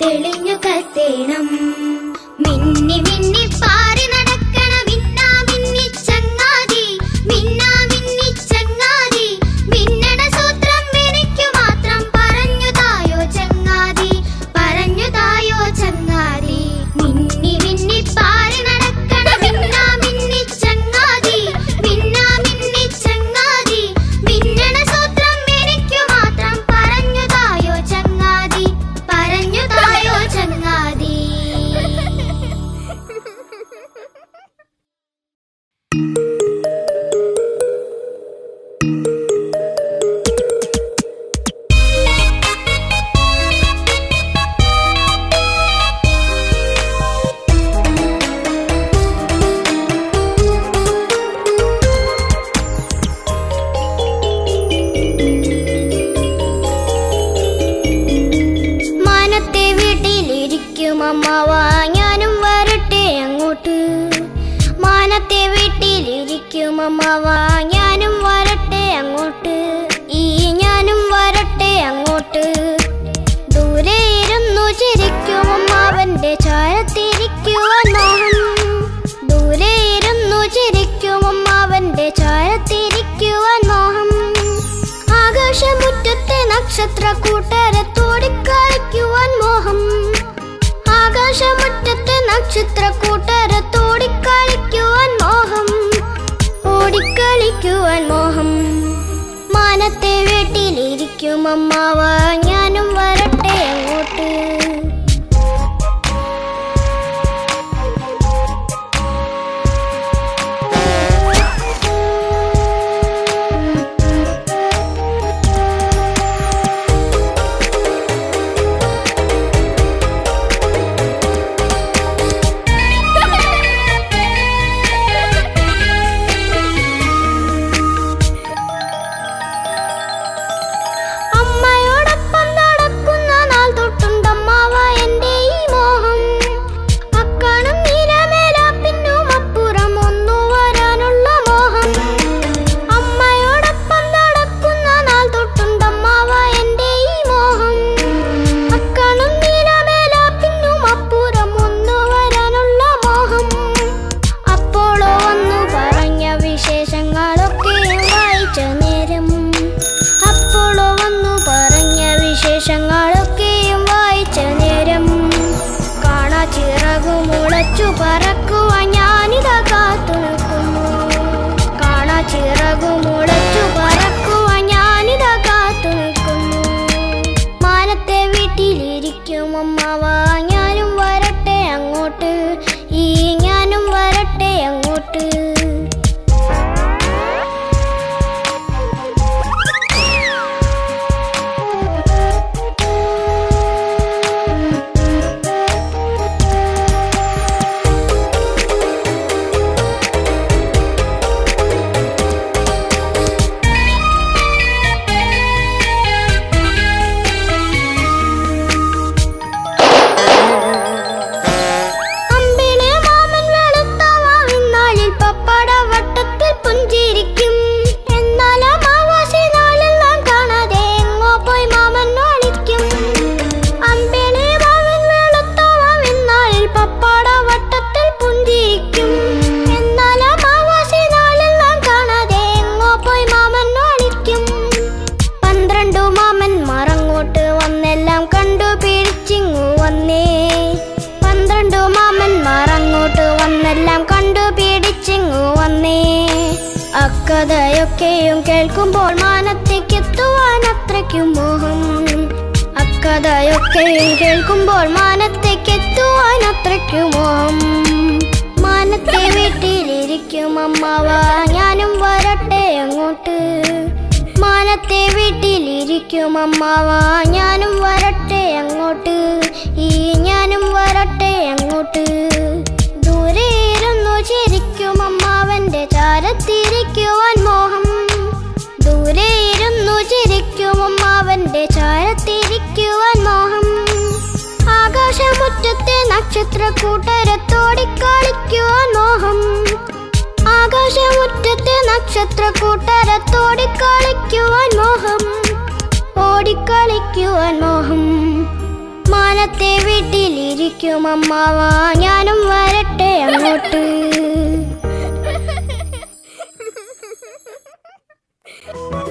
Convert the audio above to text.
തെളിഞ്ഞു കത്തേണം മിന്നി മിന്നി പാറി നടക്കണ മിന്നാ മിന്നി ചങ്ങാതി മിന്നാ മിന്നി ചങ്ങാതി മിന്നണ സൂത്രം എനിക്ക് മാത്രം പറഞ്ഞു തായോ ചങ്ങാതി പറഞ്ഞു തായോ ചങ്ങാതി മിന്നി മിന്നി പാറി നടക്കണ മിന്നാ മിന്നി ചങ്ങാതി മിന്നാ മിന്നി ചങ്ങാതി മിന്നണ സൂത്രം എനിക്ക് മാത്രം പറഞ്ഞു തായോ ചങ്ങാതി പറഞ്ഞു തായോ ചങ്ങാതി മാനത്തെ വീട്ടിലിരിക്കും അമ്മാവ ഞാനും വരട്ടെ അങ്ങോട്ട് മാനത്തെ വീട്ടിലിരിക്കും അമ്മാവ ഞാനും വരട്ടെ അങ്ങോട്ട് ഈ ഞാനും വരട്ടെ അങ്ങോട്ട് ദൂരെ ഇരുന്നു ചിരിക്കും അമ്മാവന്റെ ചാരത്തിരിക്കുവാൻ മോഹം ദൂരെ ഇരുന്നു ചിരിക്കും അമ്മാവന്റെ ചാരത്തിരിക്കുവാൻ മോഹം ആകാശമുറ്റത്തെ നക്ഷത്ര കൂട്ടരത്തോടിക്കളിക്കുവാൻ മോഹം ആകാശമുറ്റത്തെ നക്ഷത്ര കൂട്ടരത്തോടിക്കളിക്കുവാൻ മോഹം ഓടിക്കളിക്കുവാൻ മോഹം മാനത്തെ വീട്ടിലിരിക്കും അമ്മാവ ഞാനും വരട്ടെ അങ്ങോട്ട് അമ്മയോടൊപ്പം നടക്കുന്ന നാൾ തൊട്ടുണ്ടമ്മാവ എൻ്റെ ഈ മോഹം അക്കാണും നിരമേലാപ്പിന്നും അപ്പുറം ഒന്നു വരാനുള്ള മോഹം അമ്മയോടൊപ്പം നടക്കുന്ന നാൾ തൊട്ടുണ്ടമ്മാവ എൻ്റെ ഈ മോഹം അക്കാണും നിരമേലാപ്പിന്നും അപ്പുറം ഒന്നു വരാനുള്ള മോഹം അപ്പോളോ വന്നു പറഞ്ഞ വിശേഷങ്ങളൊക്കെ വായിച്ച നേരം അപ്പോളോ വന്നു പറഞ്ഞ വിശേഷങ്ങളൊക്കെയും വായിച്ച നേരം കാണാ ചിറകു മുളച്ചു പറക്കുവാൻ ഞാനിതാ കാത്തു നിൽക്കുന്നു കാണാ ചിറകു മുളച്ചു പറക്കുവാൻ ഞാനിതാ കാത്തു നിൽക്കുന്നു മാനത്തെ വീട്ടിലിരിക്കും അമ്മാവ ഞാനും വരട്ടെ അങ്ങോട്ട് ഈ ഞാനും വരട്ടെ അങ്ങോട്ട് അമ്പിളി മാമൻ വെളുത്തവാവിൻ നാളിൽ പപ്പട വട്ടത്തിൽ പുഞ്ചിരിക്കും എന്നാൽ അമാവാസി നാളെല്ലാം കാണാതെ എങ്ങോ പോയി മാമൻ ഒളിക്കും അമ്പിളി മാമൻ വെളുത്തവാവിൻ നാളിൽ പപ്പട വട്ടത്തിൽ പുഞ്ചിരിക്കും എന്നാൽ അമാവാസി നാളെല്ലാം കാണാതെ എങ്ങോ പോയി മാമൻ ഒളിക്കും പന്ത്രണ്ടു മാമന്മാർ അങ്ങോട്ട് വന്നെല്ലാം കണ്ടു പിടിച്ചിങ്ങു വന്നേ പന്ത്രണ്ടു മാമന്മാർ അങ്ങോട്ട് വന്നെല്ലാം കണ്ടു പിടിച്ചിങ്ങു വന്നേ അക്കഥയൊക്കെയും കേൾക്കുമ്പോൾ മാനത്തേക്കെത്തുവാൻ അത്രയ്ക്കും മോഹം അക്കഥയൊക്കെയും കേൾക്കുമ്പോൾ മാനത്തേക്കെത്തുവാൻ അത്രയ്ക്കും മോഹം മാനത്തെ വീട്ടിലിരിക്കും അമ്മാവ ഞാനും വരട്ടെ അങ്ങോട്ട് മാനത്തെ വീട്ടിലിരിക്കും അമ്മാവ ഞാനും വരട്ടെ അങ്ങോട്ട് ഈ ഞാനും വരട്ടെ അങ്ങോട്ട് ദൂരെ ഇരുന്നു ചിരിക്കും അമ്മാവന്റെ ചാരത്തിരിക്കുവാൻ മോഹം ദൂരെ ഇരുന്നു ചിരിക്കും അമ്മാവന്റെ ചാരത്തിരിക്കുവാൻ മോഹം ആകാശമുറ്റത്തെ നക്ഷത്ര കൂട്ടരത്തോടിക്കളിക്കുവാൻ മോഹം ആകാശമുറ്റത്തെ നക്ഷത്ര കൂട്ടരത്തോടിക്കളിക്കുവാൻ മോഹം ഓടിക്കളിക്കുവാൻ മോഹം മാനത്തെ വീട്ടിലിരിക്കും അമ്മാവ ഞാനും വരട്ടെ അങ്ങോട്ട്